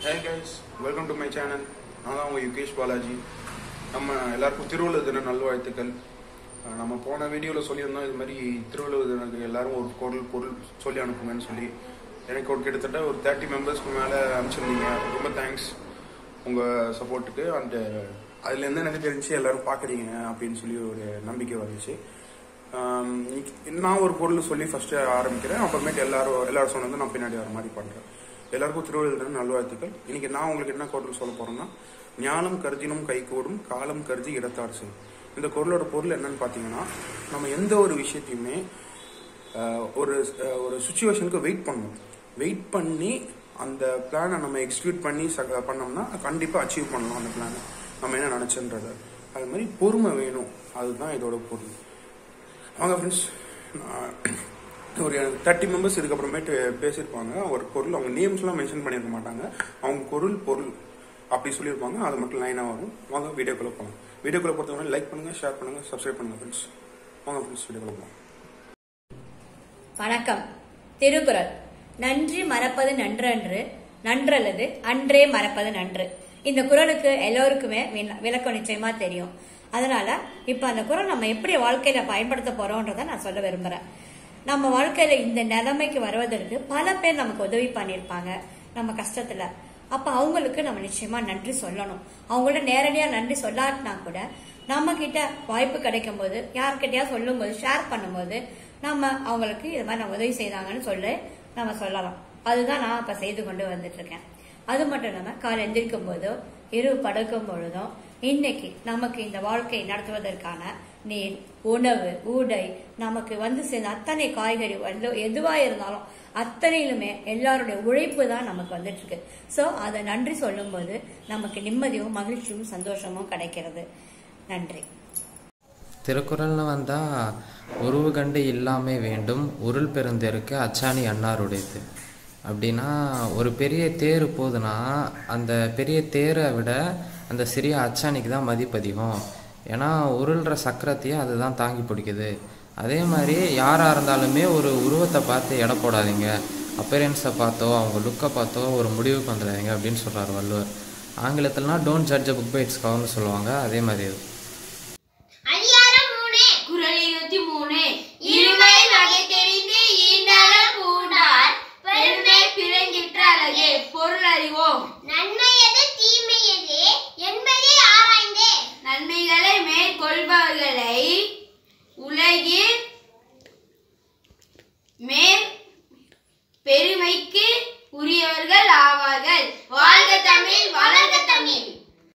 Hey guys welcome to my channel நான் தான் உங்கள் யுகேஷ் பாலாஜி நம்ம எல்லாருக்கும் திருவள்ளுவர் தின நல்வாழ்த்துக்கள் அஹ் நம்ம போன வீடியோவில் சொல்லியிருந்தோம் இது மாதிரி திருவள்ளுவர் தினத்துக்கு எல்லாரும் ஒரு பொருள் பொருள் சொல்லி அனுப்புங்கன்னு சொல்லி எனக்கு ஒரு கிட்டத்தட்ட ஒரு தேர்ட்டி மெம்பர்ஸ்க்கு மேலே அனுப்பிச்சிருந்தீங்க ரொம்ப தேங்க்ஸ் உங்கள் சப்போர்ட்டுக்கு அண்ட் அதுலேருந்து எனக்கு தெரிஞ்சு எல்லாரும் பார்க்குறீங்க அப்படின்னு சொல்லி ஒரு நம்பிக்கை வந்துச்சு ஆம், இன்னைக்கு நான் ஒரு பொருள் சொல்லி ஃபர்ஸ்ட் ஆரம்பிக்கிறேன் அப்புறமேட்டு எல்லாரும் எல்லாரும் சொன்னது நான் பின்னாடி வர மாதிரி பண்றேன் எல்லாருக்கும் திருவள்ளுவர் நல்வாழ்த்துக்கள் இன்னைக்கு நான் உங்களுக்கு என்ன குரல் சொல்ல போறேன்னா ஞானம் கருதினும் கைகூடும் காலம் கருதி இடத்தார் செய் இந்த குரலோட பொருள் என்னன்னு பார்த்தீங்கன்னா நம்ம எந்த ஒரு விஷயத்தையுமே ஆஹ், ஒரு ஆஹ், ஒரு சுச்சுவேஷனுக்கு வெயிட் பண்ணணும் வெயிட் பண்ணி அந்த பிளானை நம்ம எக்ஸிக்யூட் பண்ணி ச- பண்ணோம்னா கண்டிப்பாக அச்சீவ் பண்ணலாம் அந்த பிளானை நம்ம என்ன நினச்சன்றத அது மாதிரி பொறுமை வேணும் அதுதான் இதோட பொருள் வாங்க ஃப்ரெண்ட்ஸ் ஒரு தேர்ட்டி மெம்பர்ஸ் இதுக்கப்புறமேட்டு பேசியிருப்பாங்க ஒரு பொருள் அவங்க நேம்ஸ்லாம் மென்ஷன் பண்ணியிருக்க மாட்டாங்க அவங்க பொருள் பொருள் அப்படி சொல்லியிருப்பாங்க அது மட்டும் லைனாக வரும் வாங்க வீடியோக்குள்ளே போகலாம் வீடியோக்குள்ளே பொறுத்தவரை லைக் பண்ணுங்கள் ஷேர் பண்ணுங்கள் சப்ஸ்கிரைப் பண்ணுங்கள் ஃப்ரெண்ட்ஸ் வாங்க ஃப்ரெண்ட்ஸ் வீடியோக்குள்ளே போகலாம் வணக்கம் திருக்குறள் நன்றி மறப்பது நன்றன்று நன்றல்லது அன்றே மறப்பது நன்று இந்த குறளுக்கு எல்லோருக்குமே வின- விளக்கம் நிச்சயமா தெரியும் அதனால இப்ப அந்த குறள் நம்ம எப்படி வாழ்க்கையில பயன்படுத்த போறோம்ன்றத நான் சொல்ல விரும்புறேன் நம்ம வாழ்க்கையில இந்த நிலைமைக்கு வருவதற்கு பல பேர் நமக்கு உதவி பண்ணியிருப்பாங்க நம்ம கஷ்டத்துல அப்ப அவங்களுக்கு நம்ம நிச்சயமா நன்றி சொல்லணும் அவங்கள்ட்ட நேரடியா நன்றி சொல்லாட்டினா கூட நம்ம கிட்ட வாய்ப்பு கிடைக்கும் போது யார்கிட்டயா சொல்லும் போது ஷேர் பண்ணும்போது நம்ம அவங்களுக்கு இது மாதிரி நம்ம உதவி செய்தாங்கன்னு சொல்லி நம்ம சொல்லலாம் அதுதான் நான் இப்ப செய்து கொண்டு வந்துட்டு இருக்கேன் அது மட்டும் இல்லாம காலை எந்திரிக்கும் போதோ இரவு படுக்கும் பொழுதும் இன்னைக்கு நமக்கு இந்த வாழ்க்கை நடத்துவதற்கான நீர் உணவு ஊடை நமக்கு வந்து சேர்ந்த அத்தனை காய்கறி வந்து எதுவா இருந்தாலும் அத்தனையிலுமே எல்லாருடைய உழைப்பு தான் நமக்கு வந்துட்டு இருக்கு சோ அதை நன்றி சொல்லும்போது நமக்கு நிம்மதியும் மகிழ்ச்சியும் சந்தோஷமும் கிடைக்கிறது நன்றி திருக்குறள்னு வந்தால் உருவு கண்டு இல்லாமை வேண்டும் உருள் பெருந்தேருக்கு அச்சாணி அன்னாருடையது அப்படின்னா ஒரு பெரிய தேர் போகுதுன்னா அந்த பெரிய தேரை விட அந்த சிறிய அச்சாணிக்கு தான் மதிப்பு அதிகம் ஏன்னா உருள்ற சக்கரத்தையே அதுதான் தாங்கி பிடிக்குது அதே மாதிரி யாராக இருந்தாலுமே ஒரு உருவத்தை பார்த்து எடை போடாதீங்க அப்பேரன்ஸை பார்த்தோ அவங்க லுக்கை பார்த்தோ ஒரு முடிவுக்கு வந்துடாதீங்க அப்படின்னு சொல்கிறார் வள்ளுவர் ஆங்கிலத்தில்னா don't judge book by its கவர்னு சொல்லுவாங்க அதே மாதிரி இது அதிகாரம் மூணு குறள் இருபத்தி மூணு இருமை வகை தெரிந்து ஈண்டரம் பூண்டார் பெருமை பிறங்கிற்ற அழகே பொருள் அறிவோம் நன்மை எது தீமை எது என்பதை ஆராய்ந்தே நன்மைகளை மேற்கொள்பவர்களை உலகில் மேற் பெருமைக்கு உரியவர்கள் ஆவார்கள் வாழ்க தமிழ் வளர்க தமிழ்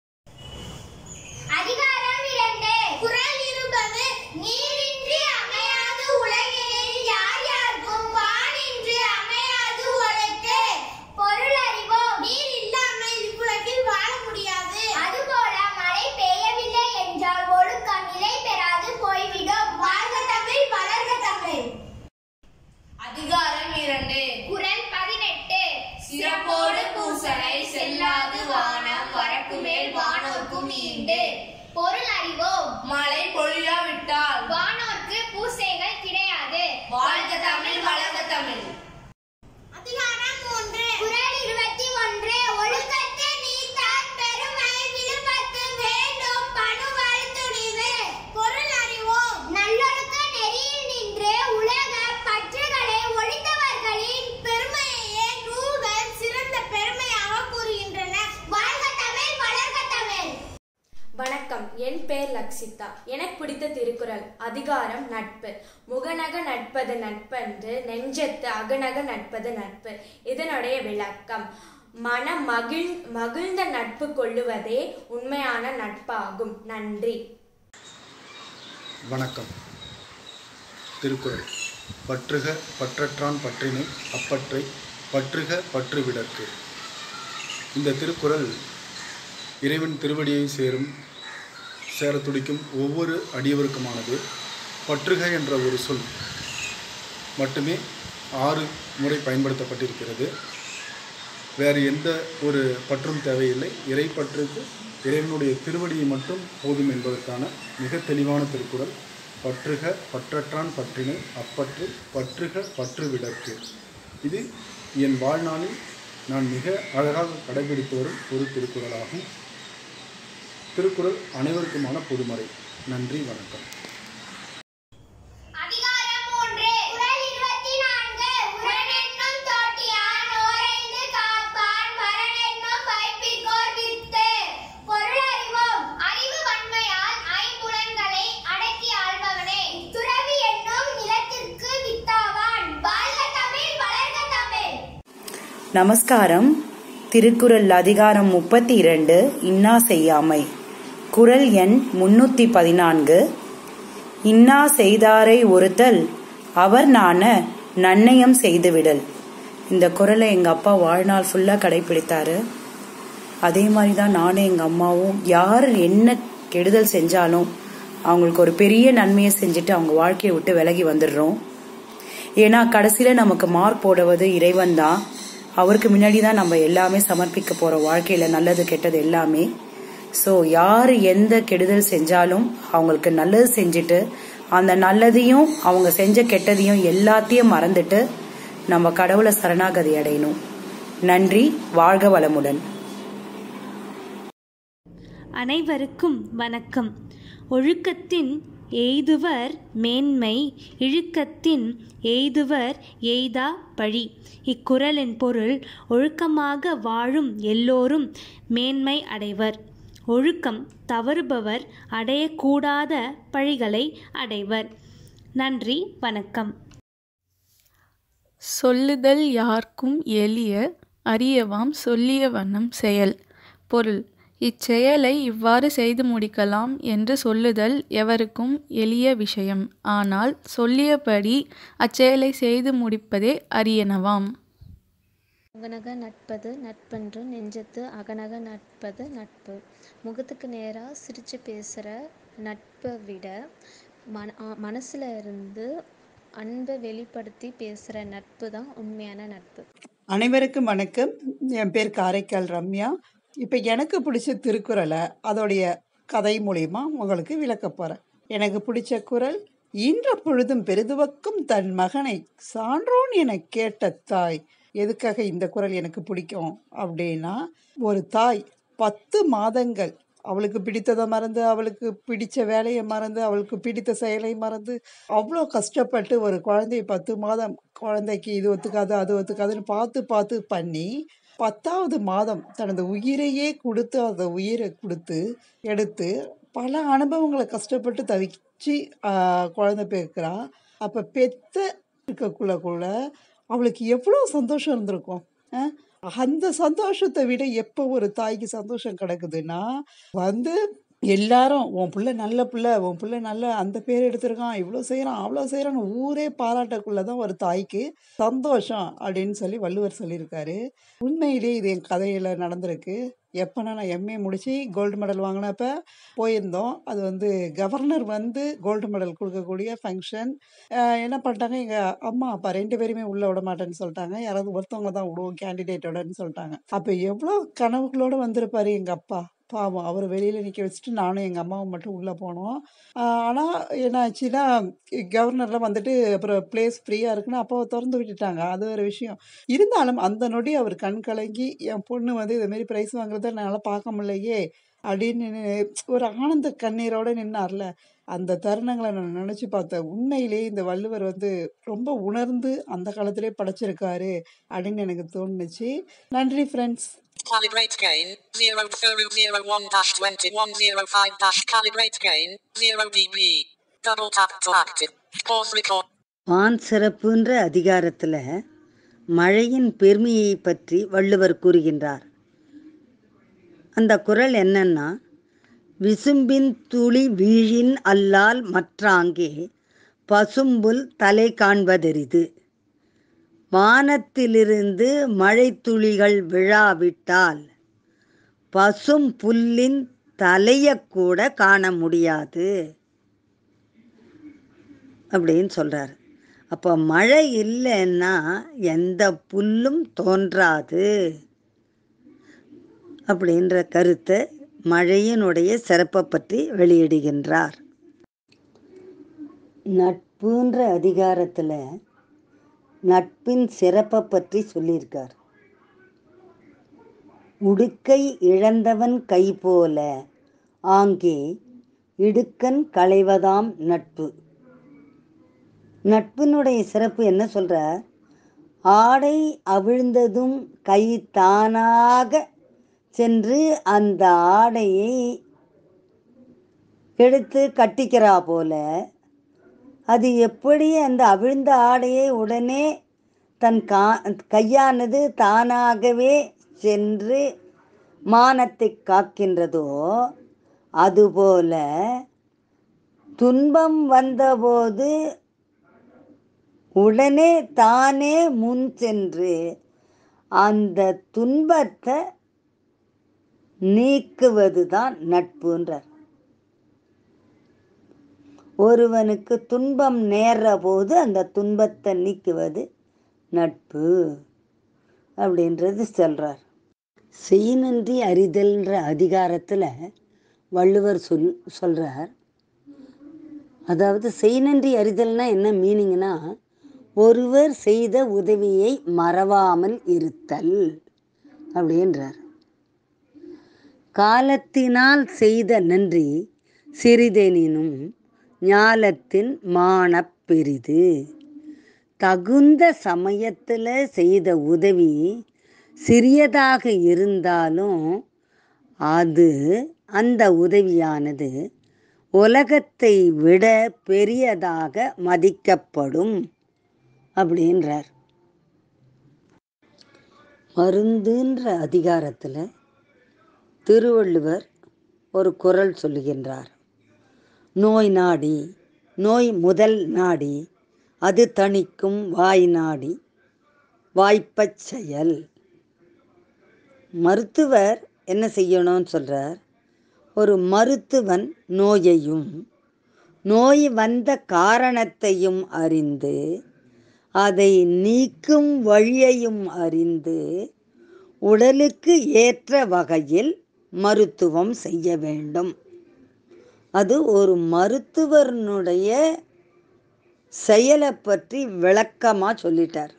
அதிகாரம் இரண்டு குறள் இருபது நீரின்றி அமையாது உலகினில் யார் யாருக்கும் வானின்றி அமையாது உழைக்கு பொருள் அறிவோம் நீர் இல்லாமல் இவ்வுலகில் வாழ முடியாது அதுபோல மழை பெய்யவில்லை என்றால் ஒழுக்கம் நிலை பெறாது போய்விடும் வாழ்க தமிழ் வளர்க தமிழ் அதிகாரம் இரண்டு குறள் பதினெட்டு சிறப்போடு பூசனை செல்லாது வானம் வரக்கு மேல் வானோர்க்கும் ஈண்டு பொருள் அறிவோம் மழை பொழியாவிட்டால் வானோர்க்கு பூசைகள் கிடையாது வாழ்க தமிழ் வளர்க தமிழ் அதிகாரம் மூன்று குறள் இருபத்தி ஒன்று ஒழுக்கத்து நீத்தார் பெருமை விழுப்பத்து வேண்டும் பணுவல் துணிவு பொருள் அறிவோம் நல்லொழுக்க நெறியில் நின்று உலக பற்றுகளை ஒழித்தவர்களின் பெருமையே நூல்கள் சிறந்த பெருமையாக கூறுகின்றன வாழ்க தமிழ் வளர்க தமிழ் வணக்கம் என் பெயர் லக்ஷிதா எனக்கு பிடித்த திருக்குறள் அதிகாரம் நட்பு முகநக நட்பது நட்பன்று நெஞ்சத்து அகநக நட்பது நட்பு இதனுடைய விளக்கம் மன மகிழ் மகிழ்ந்த நட்பு கொள்ளுவதே உண்மையான நட்பாகும் நன்றி வணக்கம் திருக்குறள் பற்றுக பற்றற்றான் பற்றினை அப்பற்றை பற்றுக பற்று விடற்கு இந்த திருக்குறள் இறைவன் திருவடியை சேரும் சேர துடிக்கும் ஒவ்வொரு அடியவருக்குமானது பற்றுக என்ற ஒரு சொல் மட்டுமே ஆறு முறை பயன்படுத்தப்பட்டிருக்கிறது வேறு எந்த ஒரு பற்றும் தேவையில்லை இறைப்பற்றுக்கு இறைவனுடைய திருவடியை மட்டும் போதும் என்பதற்கான மிக தெளிவான திருக்குறள் பற்றுக பற்றற்றான் பற்றினை அப்பற்று பற்றுக பற்று விடற்கு இது என் வாழ்நாளில் நான் மிக அழகாக கடைபிடித்து வரும் ஒரு திருக்குறளாகும் திருக்குறள் அனைவருக்குமான பொதுமறை நன்றி வணக்கம் அதிகாரம் மூன்று குறள் இருபத்தி நான்கு உரனென்னும் தோட்டியான் ஓரைந்து காப்பான் மரணென்னும் வைப்பிற்கோர் வித்து பொருள் அறிவோம் அறிவு வன்மையால் ஐம்புலன்களை அடக்கி ஆள்பவனே துறவி என்னும் நிலத்திற்கு வித்தாவான் வாழ்க தமிழ் வளர்க தமிழ் நமஸ்காரம் திருக்குறள் அதிகாரம் முப்பத்தி இரண்டு இன்னா செய்யாமை குறள் எண் முன்னூத்தி பதினான்கு இன்னா செய்தாரை ஒருத்தல் அவர் நாண நன்னயம் செய்துவிடல் இந்த குறளை எங்க அப்பா வாழ்நாள் ஃபுல்லா கடைபிடித்தாரு அதே மாதிரி தான் நானும் எங்க அம்மாவும் யார் என்ன கெடுதல் செஞ்சாலும் அவங்களுக்கு ஒரு பெரிய நன்மையை செஞ்சுட்டு அவங்க வாழ்க்கையை விட்டு விலகி வந்துடுறோம் ஏன்னா கடைசியில நமக்கு மார்க் போடுவது இறைவன் தான் அவருக்கு முன்னாடி தான் நம்ம எல்லாமே சமர்ப்பிக்க போறோம் வாழ்க்கையில நல்லது கெட்டது எல்லாமே ஸோ யார் எந்த கெடுதல் செஞ்சாலும் அவங்களுக்கு நல்லது செஞ்சுட்டு அந்த நல்லதையும் அவங்க செஞ்ச கெட்டதையும் எல்லாத்தையும் மறந்துட்டு நம்ம கடவுளை சரணாகதி அடையணும் நன்றி வாழ்க வளமுடன் அனைவருக்கும் வணக்கம் ஒழுக்கத்தின் எய்துவர் மேன்மை இழுக்கத்தின் எய்துவர் எய்தா பழி இக்குறளின் பொருள் ஒழுக்கமாக வாழும் எல்லோரும் மேன்மை அடைவர் ஒழுக்கம் தவறுபவர் அடையக்கூடாத பழிகளை அடைவர் நன்றி வணக்கம் சொல்லுதல் யார்க்கும் எளிய அறியவாம் சொல்லிய வண்ணம் செயல் பொருள் இச்செயலை இவ்வாறு செய்து முடிக்கலாம் என்று சொல்லுதல் எவருக்கும் எளிய விஷயம் ஆனால் சொல்லியபடி அச்செயலை செய்து முடிப்பதே அரியனவாம் முகநக நட்பது நட்பென்று நெஞ்சத்து அகநக நட்பது நட்பு முகத்துக்கு நேராக சிரித்து பேசுகிற நட்பை விட மன மனசில் இருந்து அன்பை வெளிப்படுத்தி பேசுகிற நட்பு தான் உண்மையான நட்பு அனைவருக்கும் வணக்கம் என் பேர் காரைக்கால் ரம்யா இப்போ எனக்கு பிடிச்ச திருக்குறளை அதோடைய கதை மூலியமா உங்களுக்கு விளக்க போகிறேன் எனக்கு பிடிச்ச குறள் ஈன்ற பொழுதும் பெரிதுவக்கும் தன் மகனை சான்றோன் என கேட்ட தாய் எதுக்காக இந்த குறள் எனக்கு பிடிக்கும் அப்படின்னா ஒரு தாய் பத்து மாதங்கள் அவளுக்கு பிடித்ததை மறந்து அவளுக்கு பிடிச்ச வேலையை மறந்து அவளுக்கு பிடித்த செயலை மறந்து அவ்வளோ கஷ்டப்பட்டு ஒரு குழந்தைய பத்து மாதம் குழந்தைக்கு இது ஒத்துக்காது அது ஒத்துக்காதுன்னு பார்த்து பார்த்து பண்ணி பத்தாவது மாதம் தனது உயிரையே கொடுத்து அந்த உயிரை கொடுத்து எடுத்து பல அனுபவங்களை கஷ்டப்பட்டு தவிச்சு ஆஹ், குழந்தை பெக்கிறா அப்போ பெத்த இருக்கக்குள்ள கூட அவளுக்கு எவ்வளோ சந்தோஷம் இருந்திருக்கும் அஹ்? அந்த சந்தோஷத்தை விட எப்போ ஒரு தாய்க்கு சந்தோஷம் கிடக்குதுன்னா வந்து எல்லாரும் உன் பிள்ளை நல்ல பிள்ளை உன் பிள்ளை நல்ல அந்த பேர் எடுத்திருக்கான் இவ்வளோ செய்கிறான் அவ்வளோ செய்கிறான்னு ஊரே பாராட்டக்குள்ள தான் ஒரு தாய்க்கு சந்தோஷம் அப்படின்னு சொல்லி வள்ளுவர் சொல்லியிருக்காரு உண்மையிலே இது என் கதையில் நடந்திருக்கு எப்போனா நான் எம்ஏ முடித்து கோல்டு மெடல் வாங்கினப்ப போயிருந்தோம் அது வந்து கவர்னர் வந்து கோல்டு மெடல் கொடுக்கக்கூடிய ஃபங்க்ஷன் என்ன பண்ணிட்டாங்க எங்கள் அம்மா அப்பா ரெண்டு பேருமே உள்ளே விட மாட்டேன்னு சொல்லிட்டாங்க யாராவது ஒருத்தவங்க தான் விடுவோம் கேண்டிடேட்டோடன்னு சொல்லிட்டாங்க அப்போ எவ்வளோ கனவுகளோடு வந்திருப்பாரு எங்கள் அப்பா பாவம் அவர் வெளியில் நிற்க வச்சுட்டு நானும் எங்கள் அம்மாவும் மட்டும் உள்ளே போனோம் ஆனால் என்னாச்சுன்னா கவர்னர்லாம் வந்துட்டு அப்புறம் பிளேஸ் ஃப்ரீயாக இருக்குன்னு அப்போ திறந்து விட்டுட்டாங்க அது ஒரு விஷயம் இருந்தாலும் அந்த நொடி அவர் கண் கலங்கி என் பொண்ணு வந்து இதுமாரி ப்ரைஸ் வாங்குறத என்னால் பார்க்க முடியலையே அப்படின்னு ஒரு ஆனந்த கண்ணீரோடு நின்னார்ல அந்த தருணங்களை நான் நினச்சி பார்த்தேன் உண்மையிலேயே இந்த வள்ளுவர் வந்து ரொம்ப உணர்ந்து அந்த காலத்திலே படைச்சிருக்காரு அப்படின்னு எனக்கு தோணுச்சு நன்றி friends Calibrate gain, 00001-2105- calibrate gain, 0 dB. Double tap to active. Pause record. வான் சிறப்புன்ற அதிகாரத்தில் மழையின் பெருமையை பற்றி வள்ளுவர் கூறுகின்றார் அந்த குறள் என்னன்னா விசும்பின் துளி வீழின் அல்லால் மற்றாங்கே பசும்புல் தலை காண்பதெரிது வானத்திலிருந்து மழை துளிகள் விழாவிட்டால் பசும் புல்லின் தலையக்கூட காண முடியாது அப்படின்னு சொல்றாரு அப்போ மழை இல்லைன்னா எந்த புல்லும் தோன்றாது அப்படின்ற கருத்தை மழையினுடைய சிறப்பை பற்றி வெளியிடுகின்றார் நட்புன்ற அதிகாரத்தில் நட்பின் சிறப்பை பற்றி சொல்லியிருக்கார் உடுக்கை இழந்தவன் கை போல ஆங்கே இடுக்கண் களைவதாம் நட்பு நட்பினுடைய சிறப்பு என்ன சொல்றார் ஆடை அவிழ்ந்ததும் கை தானாக சென்று அந்த ஆடையை எடுத்து கட்டிக்கிறா போல அது எப்படி அந்த அவிழ்ந்த ஆடையை உடனே தன் கா கையானது தானாகவே சென்று மானத்தை காக்கின்றதோ அதுபோல துன்பம் வந்தபோது உடனே தானே முன் சென்று அந்த துன்பத்தை நீக்குவதுதான் நட்புன்றார் ஒருவனுக்கு துன்பம் நேர்ற போது அந்த துன்பத்தை நீக்குவது நட்பு அப்படின்றது சொல்றார் செய்நன்றி அறிதல்ன்ற அதிகாரத்தில் வள்ளுவர் சொல் சொல்றார் அதாவது செய்நன்றி அறிதல்னா என்ன மீனிங்னா ஒருவர் செய்த உதவியை மறவாமல் இருத்தல் அப்படின்றார் காலத்தினால் செய்த நன்றி சிறிதெனினும் ஞாலத்தின் மானப் பெரிது தகுந்த சமயத்தில் செய்த உதவி சிறியதாக இருந்தாலும் அது அந்த உதவியானது உலகத்தை விட பெரியதாக மதிக்கப்படும் அப்படின்றார் மருந்துன்ற அதிகாரத்தில் திருவள்ளுவர் ஒரு குரல் சொல்லுகின்றார் நோய் நாடி நோய் முதல் நாடி அது தணிக்கும் வாய் நாடி வாய்ப்பச் செயல் மருத்துவர் என்ன செய்யணும்னு சொல்கிறார் ஒரு மருத்துவன் நோயையும் நோய் வந்த காரணத்தையும் அறிந்து அதை நீக்கும் வழியையும் அறிந்து உடலுக்கு ஏற்ற வகையில் மருத்துவம் செய்ய வேண்டும் அது ஒரு மருத்துவனுடைய செயலை பற்றி விளக்கமாக சொல்லிட்டார்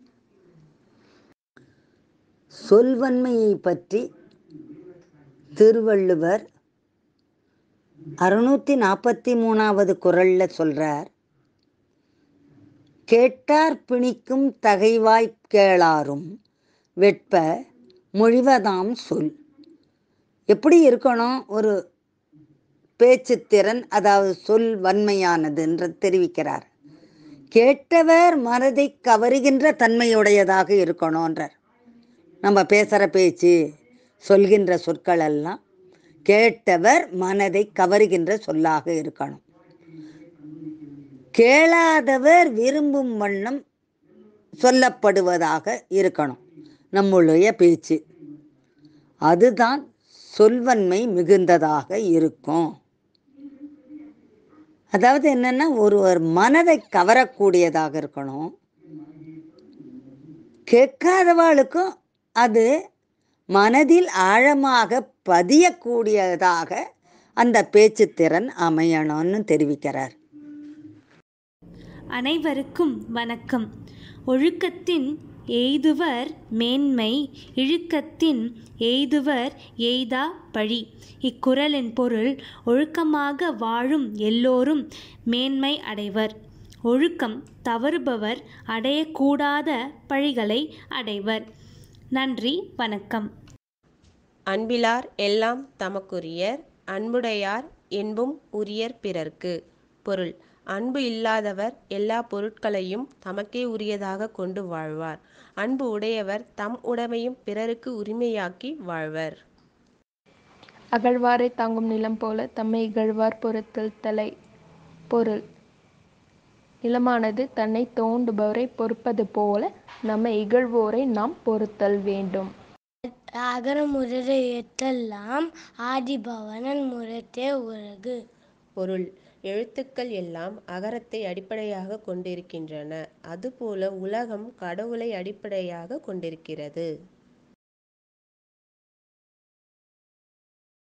சொல்வன்மையை பற்றி திருவள்ளுவர் அறுநூற்றி நாற்பத்தி மூணாவது குரலில் சொல்கிறார் கேட்டார் பிணிக்கும் தகைவாய்க் கேளாரும் வெட்ப மொழிவதாம் சொல் எப்படி இருக்கணும் ஒரு பேச்சுத்திறன் அதாவது சொல் வன்மையானது என்று தெரிவிக்கிறார் கேட்டவர் மனதை கவருகின்ற தன்மையுடையதாக இருக்கணுன்றார் நம்ம பேசுகிற பேச்சு சொல்கின்ற சொற்கள் எல்லாம் கேட்டவர் மனதை கவருகின்ற சொல்லாக இருக்கணும் கேளாதவர் விரும்பும் வண்ணம் சொல்லப்படுவதாக இருக்கணும் நம்முடைய பேச்சு அதுதான் சொல்வன்மை மிகுந்ததாக இருக்கும் அதாவது என்னன்னா ஒருவர் மனதை கவரக்கூடியதாக இருக்கணும் கேட்காதவாளுக்கும் அது மனதில் ஆழமாக பதியக்கூடியதாக அந்த பேச்சுத்திறன் அமையணும்னு தெரிவிக்கிறார் அனைவருக்கும் வணக்கம் ஒழுக்கத்தின் எய்துவர் மேன்மை இழுக்கத்தின் எய்துவர் எய்தா பழி இக்குறளின் பொருள் ஒழுக்கமாக வாழும் எல்லோரும் மேன்மை அடைவர் ஒழுக்கம் தவறுபவர் அடையக்கூடாத பழிகளை அடைவர் நன்றி வணக்கம் அன்பிலார் எல்லாம் தமக்குரியர் அன்புடையார் என்பும் உரியர் பிறர்க்கு பொருள் அன்பு இல்லாதவர் எல்லா பொருட்களையும் தமக்கே உரியதாக கொண்டு வாழ்வார் அன்பு உடையவர் தம் உடைமையும் பிறருக்கு உரிமையாக்கி வாழ்வர் அகழ்வாரை தாங்கும் நிலம் போல தம்மை இகழ்வார் பொறுத்தல் தலை பொருள் நிலமானது தன்னை தோண்டுபவரை பொறுப்பது போல நம்மை இகழ்வோரை நாம் பொறுத்தல் வேண்டும் அகர முரடு எட்டெல்லாம் ஆதிபவனன் முரட்டே உலகு பொருள் எழுத்துக்கள் எல்லாம் அகரத்தை அடிப்படையாக கொண்டிருக்கின்றன அதுபோல உலகம் கடவுளை அடிப்படையாக கொண்டிருக்கிறது